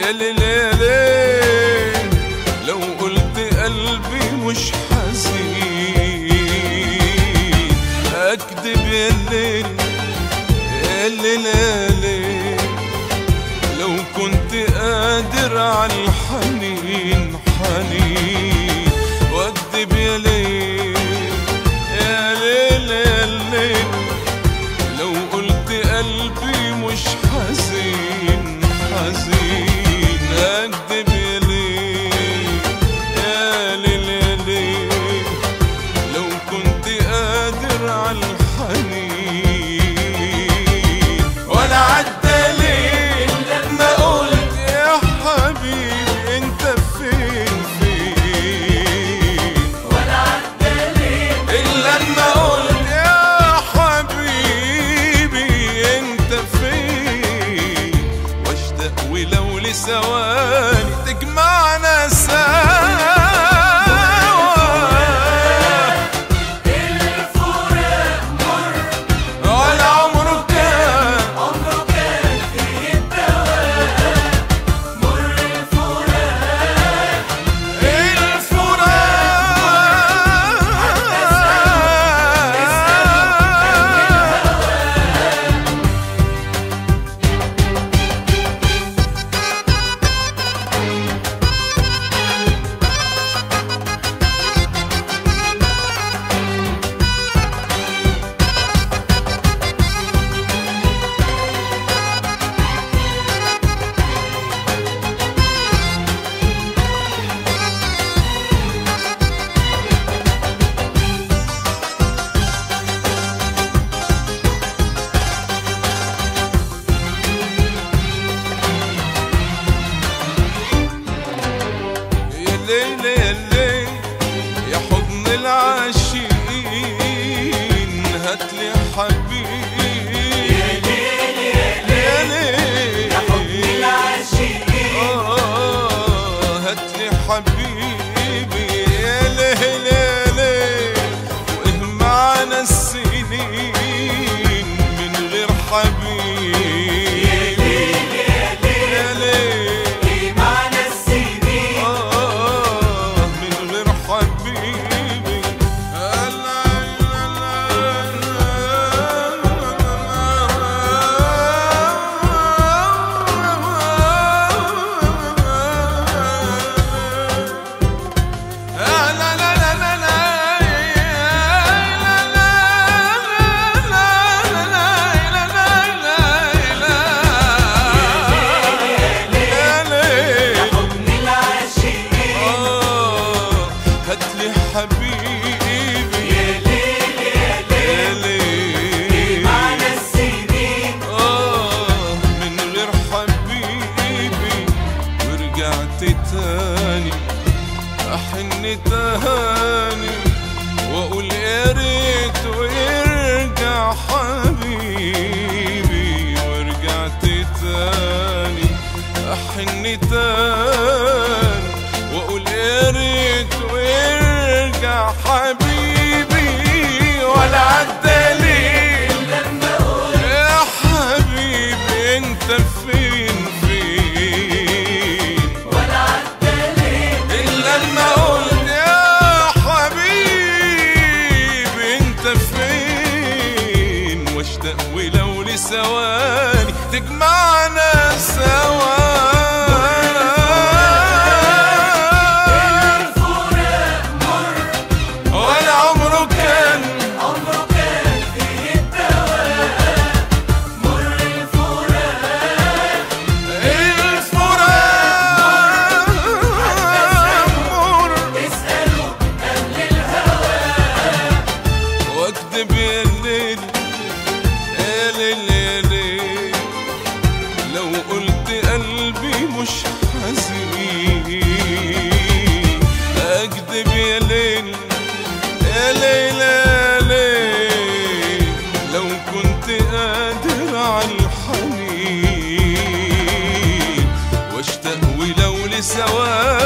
يا ليل يا ليل لو قلت قلبي مش حزين اكدب يا ليل يا ليل يا ليل لو كنت قادر على الحنين حنين واكدب يا ليل يا ليل يا ليل لو قلت قلبي مش حزين حزين اكدب يا ليل يا ليل يا ليل لو كنت قادر على الحنين ولا عدى ليل ما قلت يا حبيبي انت فين فين إلا لما قلت يا حبيبي أنت فين واشتاق ولو لثواني تجمعنا سوا ولا عمره كان الفراق يا ليل يا ليل يا حضن العاشقين هاتلي حبيبي يا ليل يا ليل يا حضن العاشقين آه هاتلي حبيبي يا ليل يا ليل وإيه معنى السنين من غير حبيبي يا ليل يا ليل آه من غير حبيبي لا لا آه هاتلي حبيبي يا ليل يا ليل آه من غير حبيبي ورجعت تاني أحن تهاني وأقول يا ريت ويرجع حبيبي ورجعت تاني أحن تاني وأقول يا ريت ويرجع حبيبي ولا عدى ليل يا حبيبي انت فين فين إلا لما قلت يا حبيبي انت فين واشتاق ولو لثواني تجمعنا سوا ولا عمره كان الفراق مر واكذب يا الليل يا ليل يا ليل لو قلت قلبي مش حزين اكذب يا ليل يا ليل يا ليل لو كنت قادر على الحنين واشتاق ولو لثواني